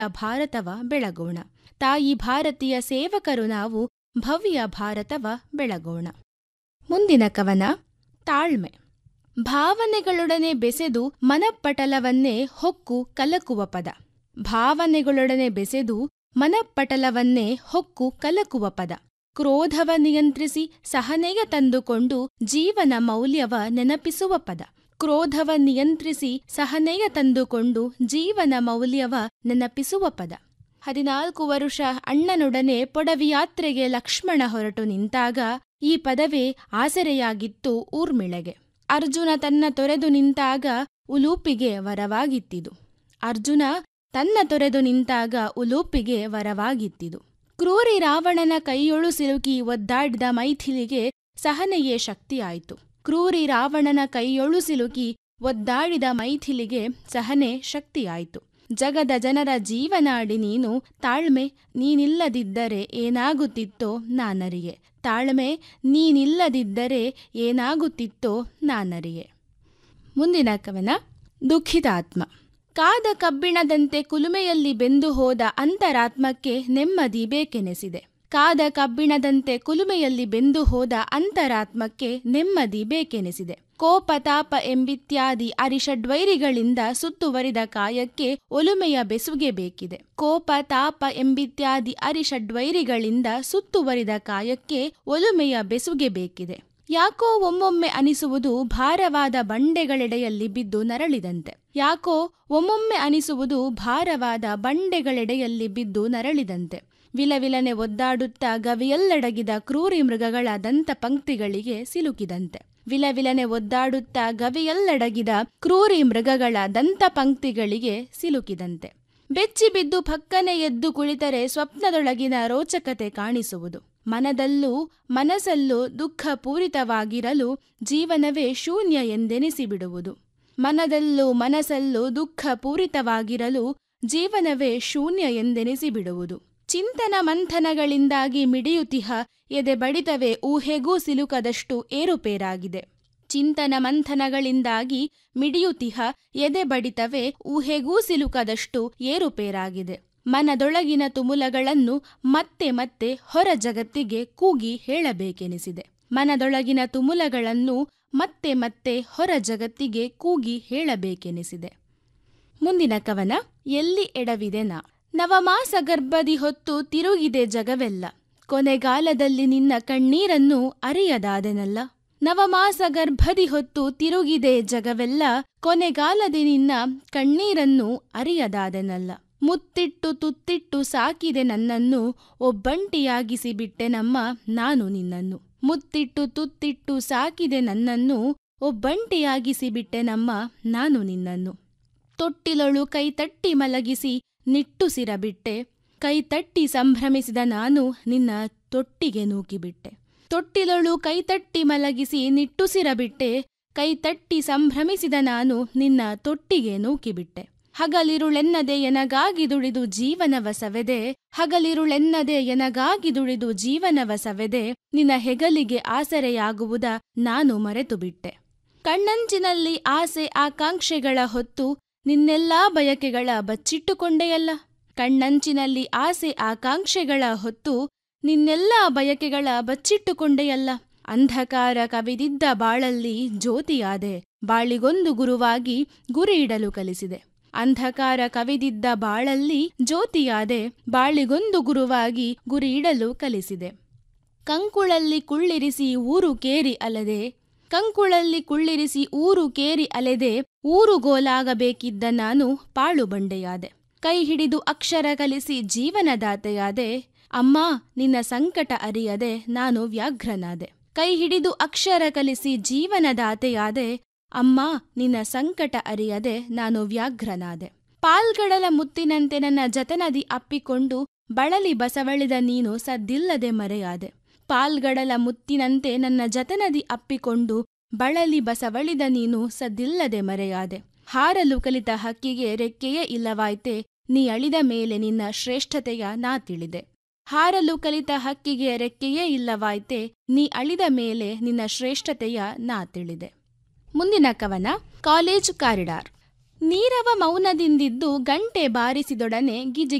ಭಾರತವ ಬೆಳಗೋಣ ತಾಯಿ ಭಾರತೀಯ ಸೇವಕರು ನಾವು ಭವ್ಯ ಭಾರತವ ಬೆಳಗೋಣ ಮುಂದಿನ ಕವನ ತಾಳ್ಮೆ ಭಾವನೆಗಳೊಡನೆ ಬೆಸೆದು ಮನಪಟಲವನ್ನೇ ಹೊಕ್ಕು ಕಲಕುವ ಪದ ಭಾವನೆಗಳೊಡನೆ ಬೆಸೆದು ಮನಪಟಲವನ್ನೇ ಹೊಕ್ಕು ಕಲಕುವ ಪದ ಕ್ರೋಧವ ನಿಯಂತ್ರಿಸಿ ಸಹನೆಯ ತಂದುಕೊಂಡು ಜೀವನ ಮೌಲ್ಯವ ನೆನಪಿಸುವ ಪದ ಕ್ರೋಧವ ನಿಯಂತ್ರಿಸಿ ಸಹನೆಯ ತಂದುಕೊಂಡು ಜೀವನ ಮೌಲ್ಯವ ನೆನಪಿಸುವ ಪದ ಹದಿನಾಲ್ಕು ವರುಷ ಅಣ್ಣನೊಡನೆ ಪೊಡವಿಯಾತ್ರೆಗೆ ಲಕ್ಷ್ಮಣ ಹೊರಟು ನಿಂತಾಗ ಈ ಪದವೇ ಆಸರೆಯಾಗಿತ್ತು ಊರ್ಮಿಳೆಗೆ ಅರ್ಜುನ ತನ್ನ ತೊರೆದು ನಿಂತಾಗ ಉಲೂಪಿಗೆ ವರವಾಗಿತ್ತಿದು ಅರ್ಜುನ ತನ್ನ ತೊರೆದು ನಿಂತಾಗ ಉಲೂಪಿಗೆ ವರವಾಗಿತ್ತಿದು ಕ್ರೂರಿ ರಾವಣನ ಕೈಯೊಳು ಸಿಲುಕಿ ಒದ್ದಾಡಿದ ಮೈಥಿಲಿಗೆ ಸಹನೆಯೇ ಶಕ್ತಿಯಾಯಿತು ಕ್ರೂರಿ ರಾವಣನ ಕೈಯೊಳು ಸಿಲುಕಿ ಒದ್ದಾಡಿದ ಮೈಥಿಲಿಗೆ ಸಹನೆ ಶಕ್ತಿಯಾಯಿತು ಜಗದ ಜನರ ಜೀವನಾಡಿ ನೀನು ತಾಳ್ಮೆ ನೀನಿಲ್ಲದಿದ್ದರೆ ಏನಾಗುತ್ತಿತ್ತೋ ನಾನರಿಯೆ ತಾಳ್ಮೆ ನೀನಿಲ್ಲದಿದ್ದರೆ ಏನಾಗುತ್ತಿತ್ತೋ ನಾನರಿಯೆ ಮುಂದಿನ ಕವನ ದುಃಖಿತಾತ್ಮ ಕಾದ ಕಬ್ಬಿಣದಂತೆ ಕುಲುಮೆಯಲ್ಲಿ ಬೆಂದು ಹೋದ ಅಂತರಾತ್ಮಕ್ಕೆ ನೆಮ್ಮದಿ ಬೇಕೆನಿಸಿದೆ ಕಾದ ಕಬ್ಬಿಣದಂತೆ ಕುಲುಮೆಯಲ್ಲಿ ಬೆಂದು ಹೋದ ಅಂತರಾತ್ಮಕ್ಕೆ ನೆಮ್ಮದಿ ಬೇಕೆನಿಸಿದೆ ಕೋಪ ತಾಪ ಎಂಬಿತ್ಯಾದಿ ಅರಿಷಡ್ವೈರಿಗಳಿಂದ ಸುತ್ತುವರಿದ ಕಾಯಕ್ಕೆ ಒಲುಮೆಯ ಬೆಸುಗೆ ಬೇಕಿದೆ ಕೋಪ ತಾಪ ಎಂಬಿತ್ಯಾದಿ ಅರಿಷಡ್ವೈರಿಗಳಿಂದ ಸುತ್ತುವರಿದ ಕಾಯಕ್ಕೆ ಒಲುಮೆಯ ಬೆಸುಗೆ ಬೇಕಿದೆ ಯಾಕೋ ಒಮ್ಮೊಮ್ಮೆ ಅನಿಸುವುದು ಭಾರವಾದ ಬಂಡೆಗಳೆಡೆಯಲ್ಲಿ ಬಿದ್ದು ನರಳಿದಂತೆ ಯಾಕೋ ಒಮ್ಮೊಮ್ಮೆ ಅನಿಸುವುದು ಭಾರವಾದ ಬಂಡೆಗಳೆಡೆಯಲ್ಲಿ ಬಿದ್ದು ನರಳಿದಂತೆ ವಿಲವಿಲನೆ ಒದ್ದಾಡುತ್ತಾ ಗವಿಯಲ್ಲಡಗಿದ ಕ್ರೂರಿ ಮೃಗಗಳ ದಂತ ಪಂಕ್ತಿಗಳಿಗೆ ಸಿಲುಕಿದಂತೆ ವಿಲವಿಲನೆ ಒದ್ದಾಡುತ್ತಾ ಗವಿಯಲ್ಲಡಗಿದ ಕ್ರೂರಿ ಮೃಗಗಳ ದಂತ ಪಂಕ್ತಿಗಳಿಗೆ ಸಿಲುಕಿದಂತೆ ಬೆಚ್ಚಿ ಬಿದ್ದು ಪಕ್ಕನೆ ಎದ್ದು ಕುಳಿತರೆ ಸ್ವಪ್ನದೊಳಗಿನ ರೋಚಕತೆ ಕಾಣಿಸುವುದು ಮನದಲ್ಲೂ ಮನಸ್ಸಲ್ಲೂ ದುಃಖ ಪೂರಿತವಾಗಿರಲು ಜೀವನವೇ ಶೂನ್ಯ ಎಂದೆನಿಸಿಬಿಡುವುದು ಮನದಲ್ಲೂ ಮನಸ್ಸಲ್ಲೂ ದುಃಖ ಪೂರಿತವಾಗಿರಲು ಜೀವನವೇ ಶೂನ್ಯ ಎಂದೆನಿಸಿಬಿಡುವುದು ಚಿಂತನ ಮಂಥನಗಳಿಂದಾಗಿ ಮಿಡಿಯುತಿಹ ಎದೆ ಬಡಿತವೇ ಊಹೆಗೂ ಸಿಲುಕದಷ್ಟು ಏರುಪೇರಾಗಿದೆ ಚಿಂತನ ಮಂಥನಗಳಿಂದಾಗಿ ಮಿಡಿಯುತಿಹ ಎದೆ ಬಡಿತವೇ ಊಹೆಗೂ ಸಿಲುಕದಷ್ಟು ಏರುಪೇರಾಗಿದೆ ಮನದೊಳಗಿನ ತುಮುಲಗಳನ್ನು ಮತ್ತೆ ಮತ್ತೆ ಹೊರ ಜಗತ್ತಿಗೆ ಕೂಗಿ ಹೇಳಬೇಕೆನಿಸಿದೆ ಮನದೊಳಗಿನ ತುಮುಲಗಳನ್ನು ಮತ್ತೆ ಮತ್ತೆ ಹೊರ ಜಗತ್ತಿಗೆ ಕೂಗಿ ಹೇಳಬೇಕೆನಿಸಿದೆ ಮುಂದಿನ ಕವನ ಎಲ್ಲಿ ಎಡವಿದೆ ನಾ ನವಮಾಸ ಗರ್ಭದಿ ಹೊತ್ತು ತಿರುಗಿದೆ ಜಗವೆಲ್ಲ ಕೊನೆಗಾಲದಲ್ಲಿ ನಿನ್ನ ಕಣ್ಣೀರನ್ನು ಅರಿಯದಾದೆನಲ್ಲ ನವಮಾಸ ಗರ್ಭದಿ ಹೊತ್ತು ತಿರುಗಿದೆ ಜಗವೆಲ್ಲ ಕೊನೆಗಾಲದಿ ನಿನ್ನ ಕಣ್ಣೀರನ್ನು ಅರಿಯದಾದೆನಲ್ಲ ಮುತ್ತಿಟ್ಟು ತುತ್ತಿಟ್ಟು ಸಾಕಿದೆ ನನ್ನನ್ನು ಒಬ್ಬಂಟಿಯಾಗಿಸಿ ಬಿಟ್ಟೆ ನಮ್ಮ ನಾನು ನಿನ್ನನ್ನು ಮುತ್ತಿಟ್ಟು ತುತ್ತಿಟ್ಟು ಸಾಕಿದೆ ನನ್ನನ್ನು ಒಬ್ಬಂಟಿಯಾಗಿಸಿ ಬಿಟ್ಟೆ ನಮ್ಮ ನಾನು ನಿನ್ನನ್ನು ತೊಟ್ಟಿಲೊಳು ಕೈತಟ್ಟಿ ಮಲಗಿಸಿ ನಿಟ್ಟುಸಿರಬಿಟ್ಟೆ ಕೈತಟ್ಟಿ ಸಂಭ್ರಮಿಸಿದ ನಾನು ನಿನ್ನ ತೊಟ್ಟಿಗೆ ನೂಕಿಬಿಟ್ಟೆ ತೊಟ್ಟಿಲೊಳು ಕೈತಟ್ಟಿ ಮಲಗಿಸಿ ನಿಟ್ಟುಸಿರಬಿಟ್ಟೆ ಕೈತಟ್ಟಿ ಸಂಭ್ರಮಿಸಿದ ನಾನು ನಿನ್ನ ತೊಟ್ಟಿಗೆ ನೂಕಿಬಿಟ್ಟೆ ಹಗಲಿರುಳೆನ್ನದೆ ಎನಗಾಗಿ ದುಡಿದು ಜೀವನವ ಸವೆದೆ ಹಗಲಿರುಳೆನ್ನದೆ ಎನಗಾಗಿ ದುಡಿದು ಜೀವನವ ಸವೆದೆ ನಿನ್ನ ಹೆಗಲಿಗೆ ಆಸರೆಯಾಗುವುದ ನಾನು ಮರೆತು ಬಿಟ್ಟೆ ಕಣ್ಣಂಚಿನಲ್ಲಿ ಆಸೆ ಆಕಾಂಕ್ಷೆಗಳ ಹೊತ್ತು ನಿನ್ನೆಲ್ಲಾ ಬಯಕೆಗಳ ಬಚ್ಚಿಟ್ಟುಕೊಂಡೆಯಲ್ಲ ಕಣ್ಣಂಚಿನಲ್ಲಿ ಆಸೆ ಆಕಾಂಕ್ಷೆಗಳ ಹೊತ್ತು ನಿನ್ನೆಲ್ಲಾ ಬಯಕೆಗಳ ಬಚ್ಚಿಟ್ಟುಕೊಂಡೆಯಲ್ಲ ಅಂಧಕಾರ ಕವಿದಿದ್ದ ಬಾಳಲ್ಲಿ ಜ್ಯೋತಿಯಾದೆ ಬಾಳಿಗೊಂದು ಗುರುವಾಗಿ ಗುರಿ ಇಡಲು ಕಲಿಸಿದೆ ಅಂಧಕಾರ ಕವಿದಿದ್ದ ಬಾಳಲ್ಲಿ ಜ್ಯೋತಿಯಾದೆ ಬಾಳಿಗೊಂದು ಗುರುವಾಗಿ ಗುರಿ ಇಡಲು ಕಲಿಸಿದೆ ಕಂಕುಳಲ್ಲಿ ಕುಳ್ಳಿರಿಸಿ ಊರು ಕೇರಿ ಅಲದೆ ಕಂಕುಳಲ್ಲಿ ಕುಳ್ಳಿರಿಸಿ ಊರು ಕೇರಿ ಅಲೆದೆ ಊರುಗೋಲಾಗಬೇಕಿದ್ದ ನಾನು ಪಾಳು ಬಂಡೆಯಾದೆ ಕೈ ಹಿಡಿದು ಅಕ್ಷರ ಕಲಿಸಿ ಜೀವನದಾತೆಯಾದೆ ಅಮ್ಮ ನಿನ್ನ ಸಂಕಟ ಅರಿಯದೆ ನಾನು ವ್ಯಾಘ್ರನಾದೆ ಕೈ ಹಿಡಿದು ಅಕ್ಷರ ಕಲಿಸಿ ಜೀವನದಾತೆಯಾದೆ ಅಮ್ಮ ನಿನ್ನ ಸಂಕಟ ಅರಿಯದೆ ನಾನು ವ್ಯಾಘ್ರನಾದೆ ಪಾಲ್ಗಡಲ ಮುತ್ತಿನಂತೆ ನನ್ನ ಜತನದಿ ಅಪ್ಪಿಕೊಂಡು ಬಳಲಿ ಬಸವಳಿದ ನೀನು ಸದ್ದಿಲ್ಲದೆ ಮರೆಯಾದೆ ಪಾಲ್ಗಡಲ ಮುತ್ತಿನಂತೆ ನನ್ನ ಜತನದಿ ಅಪ್ಪಿಕೊಂಡು ಬಳಲಿ ಬಸವಳಿದ ನೀನು ಸದ್ದಿಲ್ಲದೆ ಮರೆಯಾದೆ ಹಾರಲು ಕಲಿತ ಹಕ್ಕಿಗೆ ರೆಕ್ಕೆಯೇ ಇಲ್ಲವಾಯ್ತೆ ನೀ ಅಳಿದ ಮೇಲೆ ನಿನ್ನ ಶ್ರೇಷ್ಠತೆಯ ನಾ ತಿಳಿದೆ ಹಾರಲು ಕಲಿತ ಹಕ್ಕಿಗೆ ರೆಕ್ಕೆಯೇ ಇಲ್ಲವಾಯ್ತೆ ನೀ ಅಳಿದ ಮೇಲೆ ನಿನ್ನ ಶ್ರೇಷ್ಠತೆಯ ನಾ ತಿಳಿದೆ ಮುಂದಿನ ಕವನ ಕಾಲೇಜು ಕಾರಿಡಾರ್ ನೀರವ ಮೌನದಿಂದಿದ್ದು ಗಂಟೆ ಬಾರಿಸಿದೊಡನೆ ಗಿಜಿ